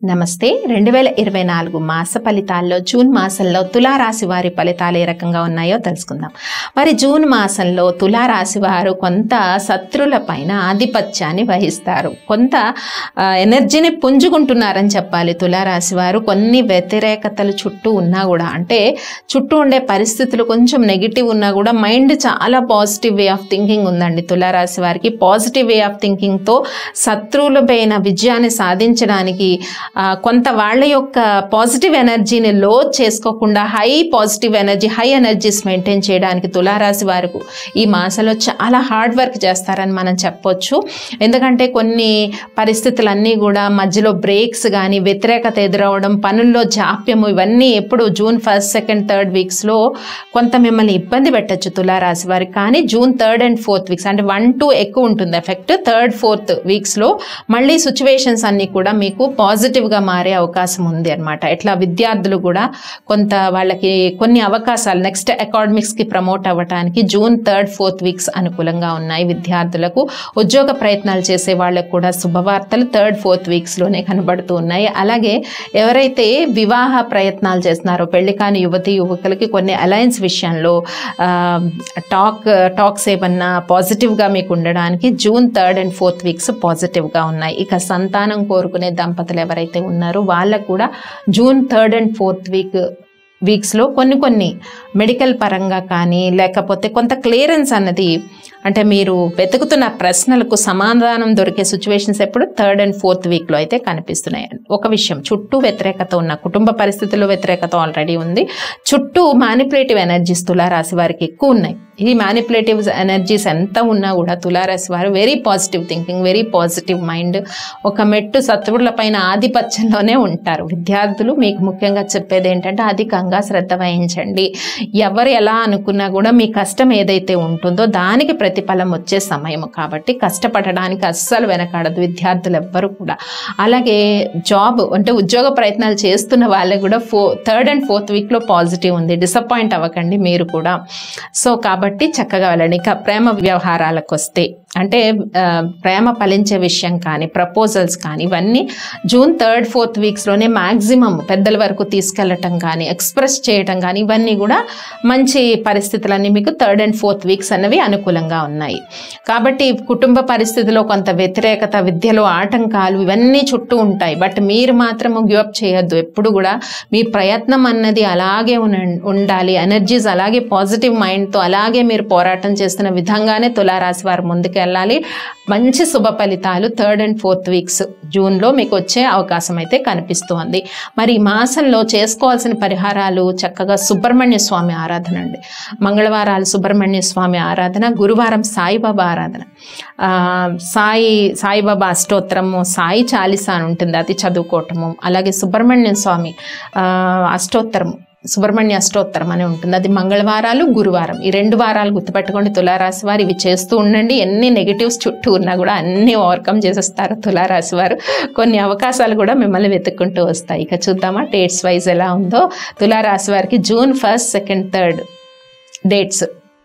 నమస్తే రెండు వేల ఇరవై నాలుగు మాస ఫలితాల్లో జూన్ మాసంలో తులారాశి వారి ఫలితాలు ఏ రకంగా ఉన్నాయో తెలుసుకుందాం మరి జూన్ మాసంలో తులారాశి వారు కొంత శత్రుల పైన ఆధిపత్యాన్ని వహిస్తారు కొంత ఆ, ఎనర్జీని పుంజుకుంటున్నారని చెప్పాలి తులారాశి వారు కొన్ని వ్యతిరేకతలు చుట్టూ ఉన్నా కూడా అంటే చుట్టూ ఉండే పరిస్థితులు కొంచెం నెగిటివ్ ఉన్నా కూడా మైండ్ చాలా పాజిటివ్ వే ఆఫ్ థింకింగ్ ఉందండి తులారాశి వారికి పాజిటివ్ వే ఆఫ్ థింకింగ్తో శత్రువులపైన విజయాన్ని సాధించడానికి ఆ, కొంత వాళ్ళ యొక్క పాజిటివ్ ఎనర్జీని లో చేసుకోకుండా high positive energy high energies maintain చేయడానికి తులారాశి వారికి ఈ మాసంలో చాలా హార్డ్ వర్క్ చేస్తారని మనం చెప్పొచ్చు ఎందుకంటే కొన్ని పరిస్థితులన్నీ కూడా మధ్యలో బ్రేక్స్ కానీ వ్యతిరేకత ఎదురవడం పనుల్లో జాప్యము ఇవన్నీ ఎప్పుడు జూన్ ఫస్ట్ సెకండ్ థర్డ్ వీక్స్లో కొంత మిమ్మల్ని ఇబ్బంది పెట్టచ్చు తులారాశి వారికి కానీ June third and fourth weeks అంటే వన్ టూ ఎక్కువ ఉంటుంది ఎఫెక్ట్ థర్డ్ ఫోర్త్ వీక్స్లో మళ్ళీ సిచ్యువేషన్స్ అన్నీ కూడా మీకు పాజిటివ్గా మారే అవకాశం ఉంది అనమాట ఇట్లా విద్యార్థులు కూడా కొంత వాళ్ళకి కొన్ని అవకాశాలు నెక్స్ట్ అకాడమిక్స్కి ప్రమోట్ అవ్వడానికి జూన్ థర్డ్ ఫోర్త్ వీక్స్ అనుకూలంగా ఉన్నాయి విద్యార్థులకు ఉద్యోగ ప్రయత్నాలు చేసే వాళ్ళకు కూడా శుభవార్తలు థర్డ్ ఫోర్త్ వీక్స్లోనే కనబడుతూ ఉన్నాయి అలాగే ఎవరైతే వివాహ ప్రయత్నాలు చేస్తున్నారో పెళ్లి కాని యువతి యువకులకి కొన్ని అలయన్స్ విషయంలో ఆ, టాక్ టాక్స్ ఏమన్నా పాజిటివ్గా మీకు ఉండడానికి June third and fourth weeks పాజిటివ్గా ఉన్నాయి ఇక సంతానం కోరుకునే దంపతులు ఎవరైతే ఉన్నారో వాళ్ళకు కూడా June third and fourth week వీక్స్లో కొన్ని కొన్ని మెడికల్ పరంగా కానీ లేకపోతే కొంత క్లియరెన్స్ అన్నది అంటే మీరు వెతుకుతున్న ప్రశ్నలకు సమాధానం దొరికే సిచ్యువేషన్స్ ఎప్పుడు థర్డ్ అండ్ ఫోర్త్ వీక్లో అయితే కనిపిస్తున్నాయి ఒక విషయం చుట్టూ వ్యతిరేకత ఉన్న కుటుంబ పరిస్థితుల్లో వ్యతిరేకత ఆల్రెడీ ఉంది చుట్టూ మ్యానిపులేటివ్ ఎనర్జీస్ తులారాశి వారికి ఎక్కువ ఉన్నాయి ఈ మ్యానిపులేటివ్ ఎనర్జీస్ ఎంత ఉన్నా కూడా తులారాశి వారు very positive thinking very positive mind ఒక మెట్టు శత్రువుల పైన ఆధిపత్యంలోనే ఉంటారు విద్యార్థులు మీకు ముఖ్యంగా చెప్పేది ఏంటంటే అధికంగా శ్రద్ధ వహించండి ఎవరు ఎలా అనుకున్నా కూడా మీ కష్టం ఏదైతే ఉంటుందో దానికి ప్రతిఫలం వచ్చే సమయం కాబట్టి కష్టపడడానికి అస్సలు వెనకాడదు విద్యార్థులు ఎవ్వరు కూడా అలాగే జాబ్ అంటే ఉద్యోగ ప్రయత్నాలు చేస్తున్న వాళ్ళకి కూడా ఫో థర్డ్ అండ్ ఫోర్త్ వీక్లో పాజిటివ్ ఉంది డిసప్పాయింట్ అవ్వకండి మీరు కూడా సో కాబట్టి చక్కగా వెళ్ళండి ఇంకా ప్రేమ వ్యవహారాలకు వస్తే అంటే ఆ, ప్రేమ ఫలించే విషయం కానీ ప్రపోజల్స్ కానీ ఇవన్నీ జూన్ థర్డ్ ఫోర్త్ వీక్స్లోనే మ్యాక్సిమం పెద్దల వరకు తీసుకెళ్ళటం కానీ ఎక్స్ప్రెస్ చేయటం కానీ ఇవన్నీ కూడా మంచి పరిస్థితులన్నీ మీకు థర్డ్ అండ్ ఫోర్త్ వీక్స్ అనేవి అనుకూలంగా ఉన్నాయి కాబట్టి కుటుంబ పరిస్థితిలో కొంత వ్యతిరేకత విద్యలో ఆటంకాలు ఇవన్నీ చుట్టూ ఉంటాయి బట్ మీరు మాత్రము గివప్ చేయొద్దు ఎప్పుడు కూడా మీ ప్రయత్నం అన్నది అలాగే ఉన- ఉండాలి ఎనర్జీస్ అలాగే పాజిటివ్ మైండ్తో అలాగే మీరు పోరాటం చేస్తున్న విధంగానే తులారాశి వారు ముందుకెళ్ళాలి మంచి శుభ ఫలితాలు థర్డ్ అండ్ ఫోర్త్ వీక్స్ జూన్లో మీకు వచ్చే అవకాశం అయితే కనిపిస్తోంది మరి ఈ మాసంలో చేసుకోవాల్సిన పరిహారాలు చక్కగా సుబ్రహ్మణ్య స్వామి ఆరాధన అండి మంగళవారాలు సుబ్రహ్మణ్య స్వామి ఆరాధన గురువారం సాయిబాబా ఆరాధన ఆ, సాయి సాయిబాబా అష్టోత్తరము సాయి చాలీసా అని ఉంటుంది అది చదువుకోవటము అలాగే సుబ్రహ్మణ్య స్వామి ఆ, అష్టోత్తరము సుబ్రహ్మణ్య అష్టోత్తరం అని ఉంటుంది అది మంగళవారాలు గురువారం ఈ రెండు వారాలు గుర్తుపెట్టుకోండి తులారాశి వారు ఇవి చేస్తూ ఉండండి ఎన్ని నెగిటివ్స్ చుట్టూ ఉన్నా కూడా అన్ని ఓవర్కమ్ చేసేస్తారు తులారాశి వారు కొన్ని అవకాశాలు కూడా మిమ్మల్ని వెతుక్కుంటూ వస్తాయి ఇక చూద్దామా డేట్స్ వైజ్ ఎలా ఉందో తులారాశి వారికి June first second third dates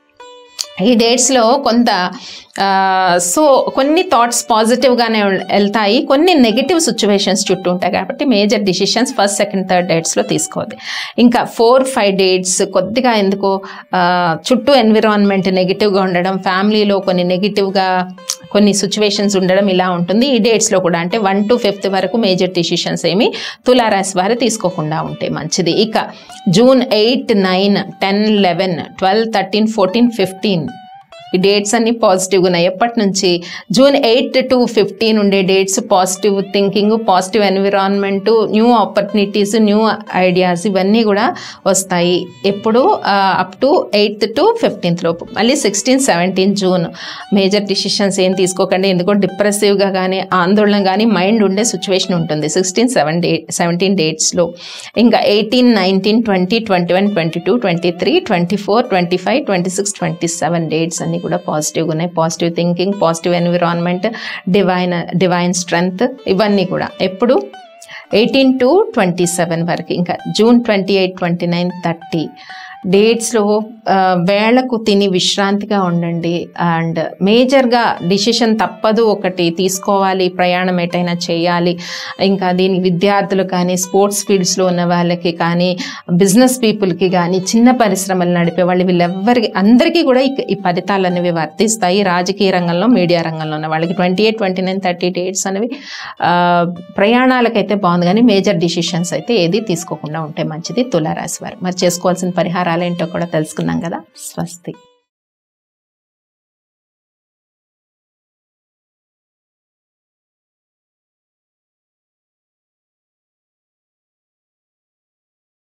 ఈ డేట్స్లో కొంత ఆ, సో కొన్ని థాట్స్ పాజిటివ్గానే వెళ్తాయి కొన్ని నెగిటివ్ సిచ్యువేషన్స్ చుట్టూ ఉంటాయి కాబట్టి major decisions first second third డేట్స్లో తీసుకోవాలి ఇంకా ఫోర్ ఫైవ్ డేట్స్ కొద్దిగా ఎందుకో ఆ, చుట్టూ ఎన్విరాన్మెంట్ నెగిటివ్గా ఉండడం ఫ్యామిలీలో కొన్ని నెగిటివ్గా కొన్ని సిచ్యువేషన్స్ ఉండడం ఇలా ఉంటుంది ఈ డేట్స్లో కూడా అంటే వన్ టు ఫిఫ్త్ వరకు మేజర్ డిసిషన్స్ ఏమి తులారాశి వారు తీసుకోకుండా ఉంటే మంచిది ఇక June eight nine ten eleven twelve thirteen fourteen fifteen ఈ డేట్స్ అన్ని పాజిటివ్గా ఉన్నాయి ఎప్పటి నుంచి జూన్ ఎయిట్ టు ఫిఫ్టీన్ ఉండే dates positive thinking positive environment new opportunities new ideas ఇవన్నీ కూడా వస్తాయి ఎప్పుడు up to eighth to fifteenth లోపు మళ్ళీ sixteen seventeen June major decisions ఏం తీసుకోకండి ఎందుకంటే డిప్రెసివ్గా కానీ ఆందోళన కానీ మైండ్ ఉండే సిచ్యువేషన్ ఉంటుంది సిక్స్టీన్ సెవెన్ డే సెవెంటీన్ డేట్స్లో ఇంకా eighteen nineteen twenty twenty one twenty two twenty three twenty four twenty five twenty six twenty seven dates అన్ని కూడా పాజిటివ్గా ఉన్నాయి positive thinking positive environment divine divine strength ఇవన్నీ కూడా ఎప్పుడు ఎయిటీన్ టు ట్వంటీ సెవెన్ వరకు ఇంకా June twenty eight twenty nine thirty డేట్స్లో వేళకు తిని విశ్రాంతిగా ఉండండి అండ్ మేజర్గా డిసిషన్ తప్పదు ఒకటి తీసుకోవాలి ప్రయాణం ఎటైనా చేయాలి ఇంకా దీని విద్యార్థులు కానీ స్పోర్ట్స్ ఫీల్డ్స్లో ఉన్న వాళ్ళకి కానీ బిజినెస్ పీపుల్కి కానీ చిన్న పరిశ్రమలు నడిపే వాళ్ళు వీళ్ళెవ్వరికి అందరికీ కూడా ఈ- ఈ ఫలితాలు అనేవి వర్తిస్తాయి రాజకీయ రంగంలో మీడియా రంగంలో ఉన్న వాళ్ళకి twenty eight twenty nine thirty dates అనేవి ఆ, ప్రయాణాలకైతే బాగుంది కానీ మేజర్ డిసిషన్స్ అయితే ఏది తీసుకోకుండా ఉంటే మంచిది తులారాశి వారు మరి చేసుకోవాల్సిన పరిహారాలు ఏంటో కూడా తెలుసుకున్నాం కదా స్వస్తి